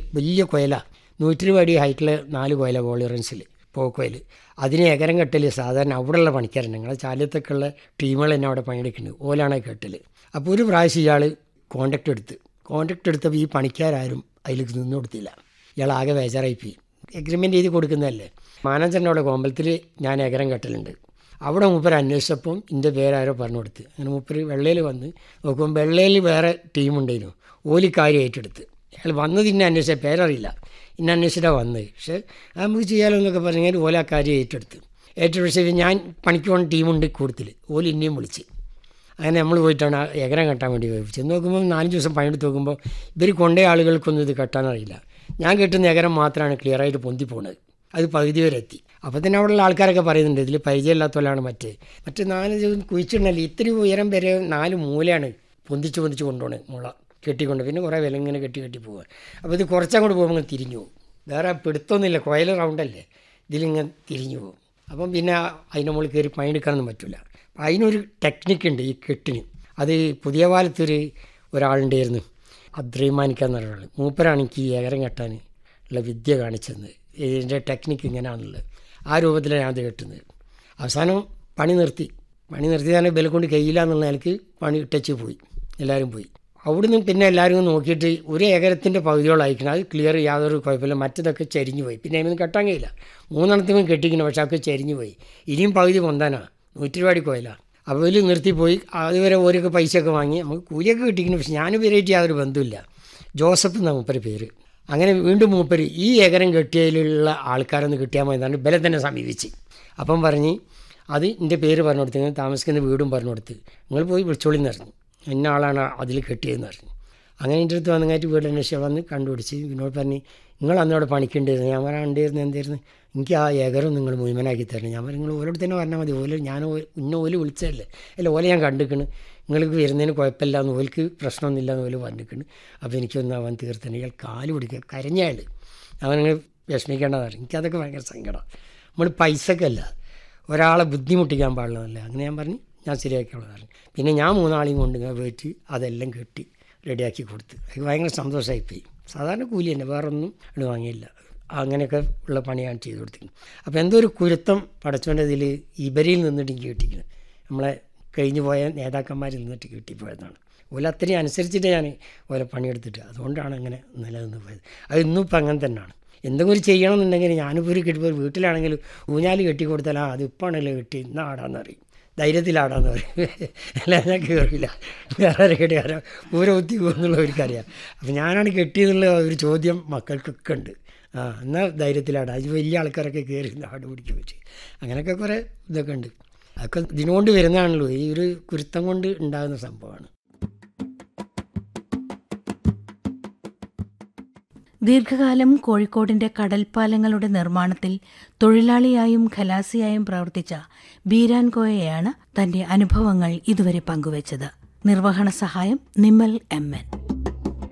വലിയ കൊയല നൂറ്റി ഇരുപത് അടി ഹൈറ്റിൽ നാല് കൊയല കോളിറൻസിൽ പോക്കോയിൽ അതിന് എകരം കെട്ടൽ സാധാരണ അവിടെയുള്ള പണിക്കാരുണ്ട് ഞങ്ങളെ ചാലത്തൊക്കെ ഉള്ള ടീമുകൾ തന്നെ അവിടെ പണിയെടുക്കുന്നത് ഓലാണ് കെട്ടൽ അപ്പോൾ ഒരു പ്രാവശ്യം ഇയാൾ കോണ്ടാക്ട് എടുത്ത് കോണ്ടാക്ട് എടുത്തപ്പോൾ ഈ പണിക്കാരും അതിൽ നിന്ന് കൊടുത്തില്ല ഇയാൾ ആകെ ബേജാറായിപ്പോയി എഗ്രിമെൻ്റ് ചെയ്ത് കൊടുക്കുന്നതല്ലേ മാനേജറിൻ്റെ അവിടെ കോമ്പലത്തിൽ ഞാൻ എകരം കെട്ടലുണ്ട് അവിടെ മൂപ്പർ അന്വേഷിച്ചപ്പം എൻ്റെ പേരാരോ പറഞ്ഞു കൊടുത്ത് അങ്ങനെ മൂപ്പർ വെള്ളയിൽ വന്ന് നോക്കുമ്പോൾ വെള്ളയിൽ വേറെ ടീമുണ്ടായിരുന്നു ഓലി കാര്യം ഏറ്റെടുത്ത് അയാൾ വന്നത് ഇന്നെ അന്വേഷിച്ച പേരറിയില്ല ഇന്നെ അന്വേഷിച്ചിട്ടാണ് വന്നത് പക്ഷേ അത് നമുക്ക് ചെയ്യാലോ എന്നൊക്കെ പറഞ്ഞാൽ ഓല ആ കാര്യം ഏറ്റെടുത്ത് ഏറ്റെടുത്ത് ഞാൻ പണിക്ക് പോകുന്ന ടീമുണ്ട് കൂടുതൽ ഓല് ഇന്നെയും വിളിച്ച് അങ്ങനെ നമ്മൾ പോയിട്ടാണ് ആ എകരം കെട്ടാൻ വേണ്ടി പോയി ചെന്ന് നോക്കുമ്പോൾ നാലഞ്ച് ദിവസം പണിയെടുത്ത് നോക്കുമ്പോൾ ഇവർ കൊണ്ടേ ആളുകൾക്കൊന്നും ഇത് കെട്ടാനറിയില്ല ഞാൻ കെട്ടുന്ന എകരം മാത്രമാണ് ക്ലിയറായിട്ട് പൊന്തി പോണത് അത് പകുതി വരെ എത്തി അപ്പോൾ തന്നെ അവിടെയുള്ള ആൾക്കാരൊക്കെ പറയുന്നുണ്ട് ഇതിൽ പരിചയമില്ലാത്തവരാണ് മറ്റേ മറ്റേ നാല് ദിവസം കുഴിച്ചിട്ടുണ്ടല്ലോ ഇത്തിരി ഉയരം വരെ നാല് മൂലയാണ് പൊന്തിച്ച് പൊന്തിച്ച് കൊണ്ടുപോകണത് മുള കെട്ടിക്കൊണ്ട് പിന്നെ കുറേ വില ഇങ്ങനെ കെട്ടി കെട്ടി പോവുക അപ്പോൾ ഇത് കുറച്ചങ്ങോട്ട് പോകുമ്പോൾ ഇങ്ങനെ തിരിഞ്ഞു പോകും വേറെ പിടുത്തൊന്നുമില്ല കോയൽ റൗണ്ടല്ലേ ഇതിലിങ്ങനെ തിരിഞ്ഞു പോകും അപ്പം പിന്നെ അതിൻ്റെ മുകളിൽ കയറി പണിയെടുക്കാനൊന്നും പറ്റില്ല അപ്പം അതിനൊരു ടെക്നിക്കുണ്ട് ഈ കെട്ടിന് അത് പുതിയ കാലത്തൊരു ഒരാളുണ്ടായിരുന്നു അദ്രൈമാനിക്ക എന്ന ഒരാൾ മൂപ്പരാണ് എനിക്ക് ഈ ഏകരം കെട്ടാൻ ഉള്ള വിദ്യ കാണിച്ചത് ഇതിൻ്റെ ടെക്നിക്ക് ഇങ്ങനെയാണുള്ളത് ആ രൂപത്തിലാണ് ഞാൻ അത് കെട്ടുന്നത് അവസാനം പണി നിർത്തി പണി നിർത്തിയാൽ ബല കൊണ്ട് കഴിയില്ല എന്നുള്ള നിലക്ക് പണി ഇട്ടച്ച് പോയി എല്ലാവരും പോയി അവിടുന്ന് പിന്നെ എല്ലാവരും നോക്കിയിട്ട് ഒരു ഏകരത്തിൻ്റെ പകുതിയോളം അയക്കണം അത് ക്ലിയർ യാതൊരു കുഴപ്പമില്ല മറ്റതൊക്കെ ചരിഞ്ഞു പോയി പിന്നെ അതിനൊന്നും കെട്ടാൻ കഴിയില്ല മൂന്നെണ്ണത്തിനും കെട്ടിക്കണം പക്ഷെ അതൊക്കെ ചരിഞ്ഞു പോയി ഇനിയും പകുതി പൊന്താനാ നൂറ്റി രൂപ കോയില അപ്പോൾ ഇതിൽ നിർത്തിപ്പോയി അതുവരെ ഓരോക്കെ പൈസയൊക്കെ വാങ്ങി നമുക്ക് കൂലിയൊക്കെ കിട്ടിക്കുന്നു പക്ഷെ ഞാൻ ഇവരായിട്ട് യാതൊരു ബന്ധമില്ല ജോസഫ് എന്നാണ് മൂപ്പര് പേര് അങ്ങനെ വീണ്ടും മൂപ്പര് ഈ ഏകരം കെട്ടിയതിലുള്ള ആൾക്കാരൊന്ന് കിട്ടിയാൽ മതി എന്നാണ് ബലം തന്നെ സമീപിച്ച് അപ്പം പറഞ്ഞ് അത് എൻ്റെ പേര് പറഞ്ഞു കൊടുത്ത് ഞാൻ താമസിക്കുന്ന വീടും പറഞ്ഞു കൊടുത്ത് നിങ്ങൾ പോയി വിളിച്ചോളിന്ന് പറഞ്ഞു ഇന്ന ആളാണ് അതിൽ കെട്ടിയതെന്ന് പറഞ്ഞു അങ്ങനെ എൻ്റെ അടുത്ത് വന്നങ്ങായിട്ട് വീട് അന്വേഷിച്ച് വന്ന് കണ്ടുപിടിച്ച് വിനോട് പറഞ്ഞ് നിങ്ങൾ അന്നോട് പണിക്കുണ്ടായിരുന്നു ഞാൻ പറയാണ്ടായിരുന്നു എന്തായിരുന്നു എനിക്ക് ആ ഏകരം നിങ്ങൾ മുഴുവനാക്കി തരണം ഞാൻ പറഞ്ഞു നിങ്ങൾ ഓരോട് തന്നെ പറഞ്ഞാൽ മതി ഓല ഞാൻ ഓ- ഇന്ന ഓല് വിളിച്ചതല്ലേ അല്ല ഓല ഞാൻ കണ്ടിക്കണ് നിങ്ങൾക്ക് വരുന്നതിന് കുഴപ്പമില്ല എന്ന് ഓൽക്ക് പ്രശ്നമൊന്നുമില്ല എന്ന് ഓല് പറഞ്ഞിരിക്കണ് അപ്പോൾ എനിക്കൊന്ന് അവൻ തീർത്തന്നെ ഇയാൾ കാല് പിടിക്കുക കരഞ്ഞയാൾ അവനങ്ങനെ വിഷമിക്കേണ്ടതാണ് എനിക്കതൊക്കെ ഭയങ്കര സങ്കടം നമ്മൾ പൈസക്കല്ല ഒരാളെ ബുദ്ധിമുട്ടിക്കാൻ പാടില്ലെന്നല്ല അങ്ങനെ ഞാൻ പറഞ്ഞു ഞാൻ ശരിയാക്കിയുള്ളത് പറഞ്ഞു പിന്നെ ഞാൻ മൂന്നാളെയും കൊണ്ട് ഇങ്ങനെ പോയിട്ട് അതെല്ലാം കെട്ടി റെഡിയാക്കി കൊടുത്ത് എനിക്ക് ഭയങ്കര സന്തോഷമായിപ്പോയി സാധാരണ കൂലി തന്നെ വേറൊന്നും ഇവിടെ വാങ്ങിയില്ല അങ്ങനെയൊക്കെ ഉള്ള പണിയാണ് ചെയ്ത് കൊടുത്തിരുന്നത് അപ്പോൾ എന്തോ ഒരു കുരുത്തം പടച്ചോൻ്റെ ഇതിൽ ഇബരിയിൽ നിന്നിട്ട് എനിക്ക് കിട്ടിക്കുന്നത് നമ്മളെ കഴിഞ്ഞു പോയ നേതാക്കന്മാരിൽ നിന്നിട്ട് കിട്ടിപ്പോയതാണ് ഓല അത്രയും അനുസരിച്ചിട്ട് ഞാൻ ഓല പണിയെടുത്തിട്ട് അതുകൊണ്ടാണ് അങ്ങനെ നിലനിന്ന് പോയത് അത് ഇന്നും ഇപ്പം അങ്ങനെ തന്നെയാണ് എന്തെങ്കിലും ചെയ്യണമെന്നുണ്ടെങ്കിൽ ഞാനിപ്പോൾ ഒരു കെട്ടിപ്പോൾ വീട്ടിലാണെങ്കിൽ ഊഞ്ഞാൽ കെട്ടി കൊടുത്താൽ ആ അത് ഇപ്പാണല്ലോ കെട്ടി ഇന്ന് ആടാന്ന് പറയും ധൈര്യത്തിലാടാന്ന് പറയും അല്ല ഞാൻ കയറില്ല വേറെ ആരെ കെട്ടിയാരോ ഊര ഒത്തി പോകുന്നുള്ളവർക്കറിയാം അപ്പം ഞാനാണ് കെട്ടിയെന്നുള്ള ഒരു ചോദ്യം മക്കൾക്കൊക്കെ ഉണ്ട് ആ എന്നാൽ ധൈര്യത്തിലാടാ അത് വലിയ ആൾക്കാരൊക്കെ കയറി ആട് പിടിക്കുക വെച്ച് അങ്ങനെയൊക്കെ കുറേ ഇതൊക്കെ ഉണ്ട് അതൊക്കെ ഇതിനുകൊണ്ട് വരുന്നതാണല്ലോ ഈ ഒരു കുരുത്തം കൊണ്ട് ഉണ്ടാകുന്ന സംഭവമാണ് ദീർഘകാലം കോഴിക്കോടിന്റെ കടൽപ്പാലങ്ങളുടെ നിർമ്മാണത്തിൽ തൊഴിലാളിയായും ഖലാസിയായും പ്രവർത്തിച്ച ബീരാൻ കോയയാണ് തന്റെ അനുഭവങ്ങൾ ഇതുവരെ പങ്കുവച്ചത് നിർവഹണ സഹായം നിമ്മൽ എം എൻ